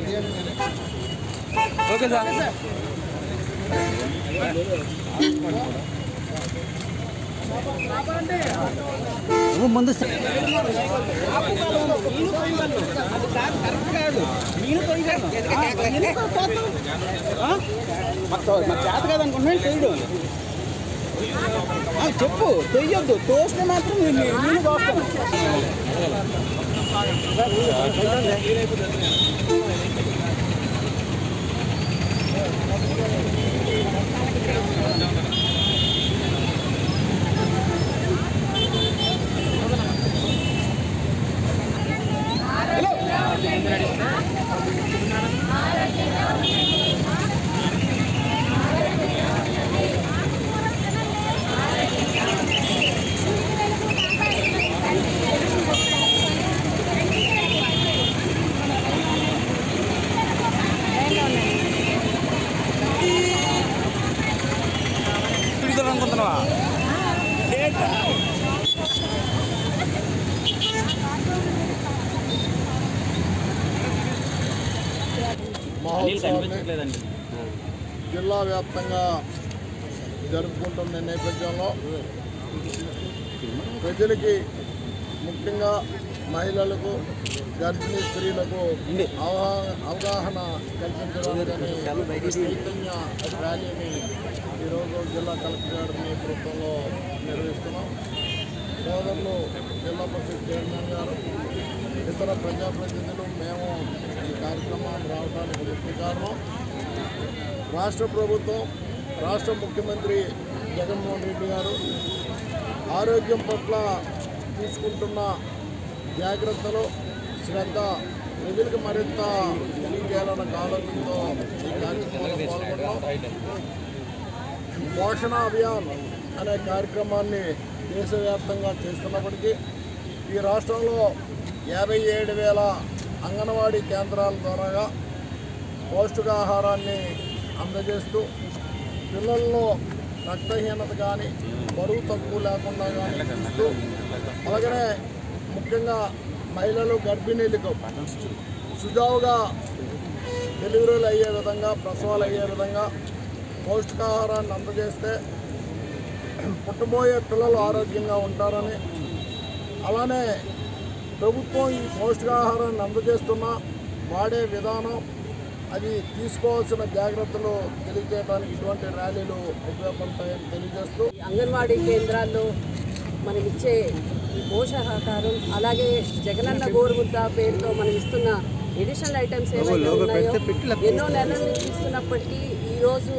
okay sir ముందు చేత కాదనుకుంటున్నాను చేయడం ఆ, చెప్పు చెయ్యొద్దు తోస్తే మాత్రం నేను నేను తోస్తాను తిరుగుతారు అనుకుంటున్నావా మహోత్సవాన్ని జిల్లా వ్యాప్తంగా జరుపుకుంటున్న నేపథ్యంలో ప్రజలకి ముఖ్యంగా మహిళలకు గర్భిణీ స్త్రీలకు అవగా- అవగాహన కల్పించడానికి చైతన్య ర్యాలీని ఈరోజు జిల్లా కలెక్టర్ గారి నేతృత్వంలో నిర్వహిస్తున్నాం సోదరులు జిల్లా పరిషత్ చైర్మన్ గారు ఇతర ప్రజాప్రతినిధులు మేము ఈ కార్యక్రమాన్ని రావడానికి ముఖ్య కారణం రాష్ట్ర ప్రభుత్వం రాష్ట్ర ముఖ్యమంత్రి జగన్మోహన్ రెడ్డి గారు ఆరోగ్యం పట్ల తీసుకుంటున్న జాగ్రత్తలు శ్రద్ధ ప్రజలకు మరింత తెలియజేయాలన్న ఆలోచనతో ఈ కార్యక్రమంలో పాల్గొన్నాం పోషణ అభియాన్ అనే కార్యక్రమాన్ని దేశవ్యాప్తంగా చేస్తున్నప్పటికీ ఈ రాష్ట్రంలో యాభై ఏడు వేల అంగన్వాడీ కేంద్రాల ద్వారాగా పౌష్టికాహారాన్ని అందజేస్తూ పిల్లల్లో రక్తహీనత కానీ బరువు తక్కువ లేకుండా కానీ చూస్తూ అలాగనే ముఖ్యంగా మహిళలు గర్భిణీలకు సుజావుగా డెలివరీలు అయ్యే విధంగా ప్రసవాలు అయ్యే విధంగా పౌష్టికాహారాన్ని అందజేస్తే పుట్టబోయే పిల్లలు ఆరోగ్యంగా ఉంటారని అలానే ప్రభుత్వం ఈ పౌష్టికాహారాన్ని అందజేస్తున్న వాడే విధానం అది తీసుకోవాల్సిన జాగ్రత్తలు తెలియజేయడానికి ఇటువంటి ర్యాలీలు ఉపయోగపడతాయని తెలియజేస్తూ ఈ అంగన్వాడీ కేంద్రాల్లో మనం ఇచ్చే ఈ పోషకాహారం అలాగే జగనన్న గోరుముద్ద పేరుతో మనం ఇస్తున్న ఎడిషనల్ ఐటమ్స్ ఏవైతే ఉన్నాయో ఎన్నో నెలల నుంచి ఇస్తున్నప్పటికీ ఈరోజు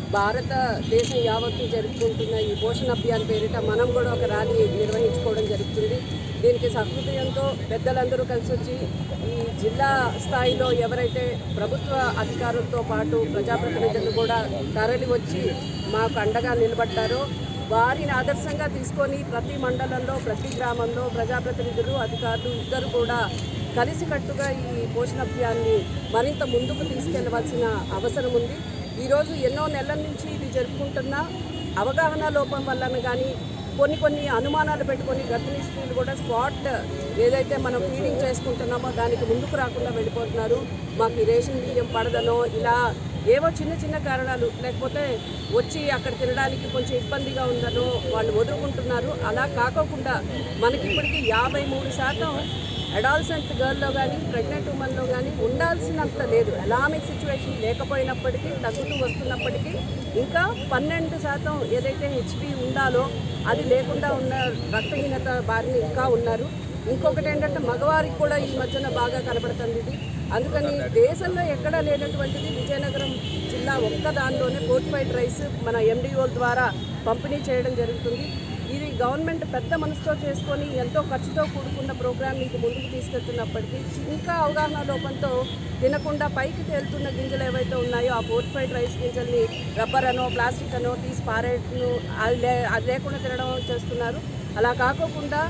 భారతదేశం యావత్తు జరుపుకుంటున్న ఈ పోషణ అభియాన్ పేరిట మనం కూడా ఒక ర్యాలీ నిర్వహించుకోవడం జరుగుతుంది దీనికి సహృదయంతో పెద్దలందరూ కలిసి వచ్చి ఈ జిల్లా స్థాయిలో ఎవరైతే ప్రభుత్వ అధికారులతో పాటు ప్రజాప్రతినిధులు కూడా తరలి వచ్చి మాకు అండగా నిలబడ్డారో వారిని ఆదర్శంగా తీసుకొని ప్రతి మండలంలో ప్రతి గ్రామంలో ప్రజాప్రతినిధులు అధికారులు ఇద్దరు కూడా కలిసికట్టుగా ఈ పోషణ అభియాన్ని మరింత ముందుకు తీసుకెళ్లవలసిన అవసరం ఉంది ఈరోజు ఎన్నో నెలల నుంచి ఇది జరుపుకుంటున్న అవగాహన లోపం వలన కానీ కొన్ని కొన్ని అనుమానాలు పెట్టుకొని గర్భిణీ స్త్రీలు కూడా స్పాట్ ఏదైతే మనం ఫీడింగ్ చేసుకుంటున్నామో దానికి ముందుకు రాకుండా వెళ్ళిపోతున్నారు మాకు ఈ రేషన్ బియ్యం పడదనో ఇలా ఏవో చిన్న చిన్న కారణాలు లేకపోతే వచ్చి అక్కడ తినడానికి కొంచెం ఇబ్బందిగా ఉందనో వాళ్ళు వదులుకుంటున్నారు అలా కాకోకుండా మనకి ఇప్పటికీ యాభై మూడు శాతం అడాల్సెంట్ గర్ల్లో కానీ ప్రెగ్నెంట్ ఉమెన్లో కానీ ఉండాల్సినంత లేదు ఎలామిక్ సిచ్యువేషన్ లేకపోయినప్పటికీ తగ్గుతూ వస్తున్నప్పటికీ ఇంకా పన్నెండు శాతం ఏదైతే హెచ్పి ఉండాలో అది లేకుండా ఉన్న రక్తహీనత బారిన ఇంకా ఉన్నారు ఇంకొకటి ఏంటంటే మగవారికి కూడా ఈ మధ్యన బాగా కనబడుతుంది ఇది అందుకని దేశంలో ఎక్కడా లేనటువంటిది విజయనగరం జిల్లా ఒక్క దానిలోనే ఫోర్టిఫైడ్ రైస్ మన ఎండిఓల ద్వారా పంపిణీ చేయడం జరుగుతుంది ఇది గవర్నమెంట్ పెద్ద మనసుతో చేసుకొని ఎంతో ఖర్చుతో కూడుకున్న ప్రోగ్రామ్ని ఇది ముందుకు తీసుకెళ్తున్నప్పటికీ ఇంకా అవగాహన లోపంతో తినకుండా పైకి తేలుతున్న గింజలు ఏవైతే ఉన్నాయో ఆ ఫోర్టిఫైడ్ రైస్ గింజల్ని రబ్బర్ అనో ప్లాస్టిక్ అనో తీసి పారేయడం అది లే అది లేకుండా తినడం చేస్తున్నారు అలా కాకోకుండా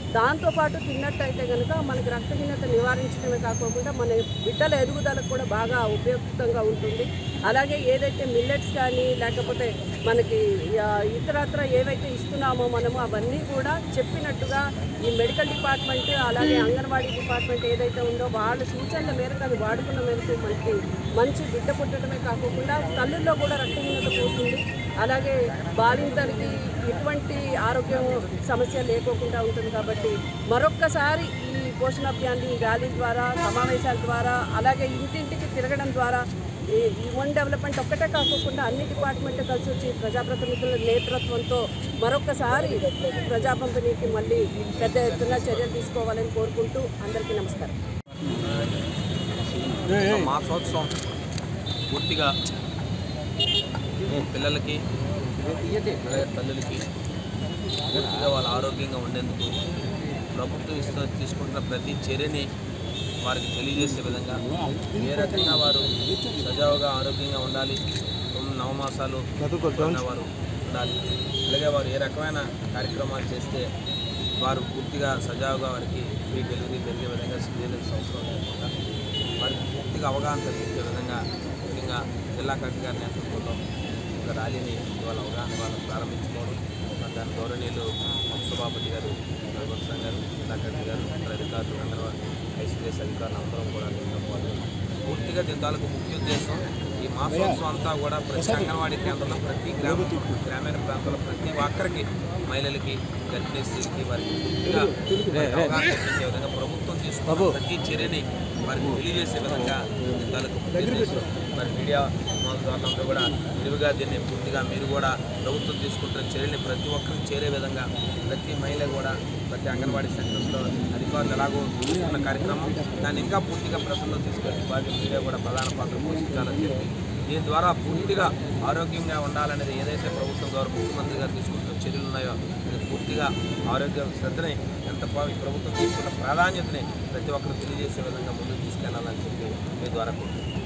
దాంతోపాటు తిన్నట్టయితే కనుక మనకి రక్తహీనత నివారించడమే కాకుండా మన బిడ్డల ఎదుగుదలకు కూడా బాగా ఉపయుక్తంగా ఉంటుంది అలాగే ఏదైతే మిల్లెట్స్ కానీ లేకపోతే మనకి ఆ, ఇతరత్ర ఏవైతే ఇస్తున్నామో మనము అవన్నీ కూడా చెప్పినట్టుగా ఈ మెడికల్ డిపార్ట్మెంట్ అలాగే అంగన్వాడీ డిపార్ట్మెంట్ ఏదైతే ఉందో వాళ్ళ సూచనల మేరకు అది వాడుకున్న మేరకు మనకి మంచి బిడ్డ పుట్టడమే కాకుండా తల్లుల్లో కూడా రక్తహీనత పోతుంది అలాగే బాలింతలకి ఎటువంటి ఆరోగ్యం సమస్య లేకోకుండా ఉంటుంది కాబట్టి మరొక్కసారి ఈ పోషణ అభియాన్ని ర్యాలీ ద్వారా సమావేశాల ద్వారా అలాగే ఇంటింటికి తిరగడం ద్వారా ఈ హ్యూమన్ డెవలప్మెంట్ ఒక్కటే కాకుండా అన్ని డిపార్ట్మెంట్ కలిసి వచ్చి ప్రజాప్రతినిధుల నేతృత్వంతో మరొక్కసారి ప్రజా పంపిణీకి మళ్ళీ పెద్ద ఎత్తున చర్యలు తీసుకోవాలని కోరుకుంటూ అందరికీ నమస్కారం మాసోత్సవం పూర్తిగా పిల్లలకి అలాగే తల్లులకి పూర్తిగా వాళ్ళ ఆరోగ్యంగా ఉండేందుకు ప్రభుత్వం ఇస్తూ తీసుకుంటున్న ప్రతి చర్యని వారికి తెలియజేసే విధంగా ఏ రకంగా వారు సజావుగా ఆరోగ్యంగా ఉండాలి తొమ్మిది నవమాసాలు ఉన్న వారు ఉండాలి అలాగే వారు ఏ రకమైన కార్యక్రమాలు చేస్తే వారు పూర్తిగా సజావుగా వారికి ఫ్రీ డెలివరీ జరిగే విధంగా సిజేరియన్స్ అవసరం లేకుండా వారికి పూర్తిగా అవగాహన కలిగించే విధంగా ముఖ్యంగా జిల్లా కలెక్టర్ గారి నేతృత్వంలో ఒక ర్యాలీని ఇవాళ అవగాహన వాళ్ళు ప్రారంభించుకోవడం మరి దాని గౌరవనీయులు వంశభాపతి గారు రఘువర్షం గారు జిల్లా కలెక్టర్ గారు ఇతర అధికారులు అందరూ ఐసీఎస్ అధికారులు అందరం కూడా దీంట్లో పాల్గొన్నారు పూర్తిగా దీని తాలూకు ముఖ్య ఉద్దేశం ఈ మాసోత్సవం అంతా కూడా ప్రతి అంగన్వాడీ కేంద్రంలో ప్రతి గ్రామం గ్రామీణ ప్రాంతంలో ప్రతి ఒక్కరికి మహిళలకి గర్భిణీ స్త్రీలకి వారికి పూర్తిగా అవగాహన కల్పించే విధంగా ప్రభుత్వం తీసుకున్న ప్రతి చర్యని వారికి తెలియజేసే విధంగా దీని తాలూకు ముఖ్య ఉద్దేశం మరి మీడియా వాళ్ళందరూ కూడా విరివిగా దీన్ని పూర్తిగా మీరు కూడా ప్రభుత్వం తీసుకుంటున్న చర్యల్ని ప్రతి ఒక్కరికి చేరే విధంగా ప్రతి మహిళ కూడా ప్రతి అంగన్వాడీ సెంటర్స్లో అధికారులు ఎలాగో తీసుకున్న కార్యక్రమం దాన్ని ఇంకా పూర్తిగా ప్రజల్లో తీసుకెళ్ళి బాధ్యత మీరే కూడా ప్రధాన పాత్ర పోషించాలని చెప్పి దీని ద్వారా పూర్తిగా ఆరోగ్యంగా ఉండాలనేది ఏదైతే ప్రభుత్వం ద్వారా ముఖ్యమంత్రి గారు తీసుకుంటున్న చర్యలు ఉన్నాయో అది పూర్తిగా ఆరోగ్య శ్రద్ధని ఎంత పా- ఈ ప్రభుత్వం తీసుకున్న ప్రాధాన్యతని ప్రతి ఒక్కరు తెలియజేసే విధంగా ముందుకు తీసుకెళ్లాలని చెప్పి మీ ద్వారా కోరుతున్నాను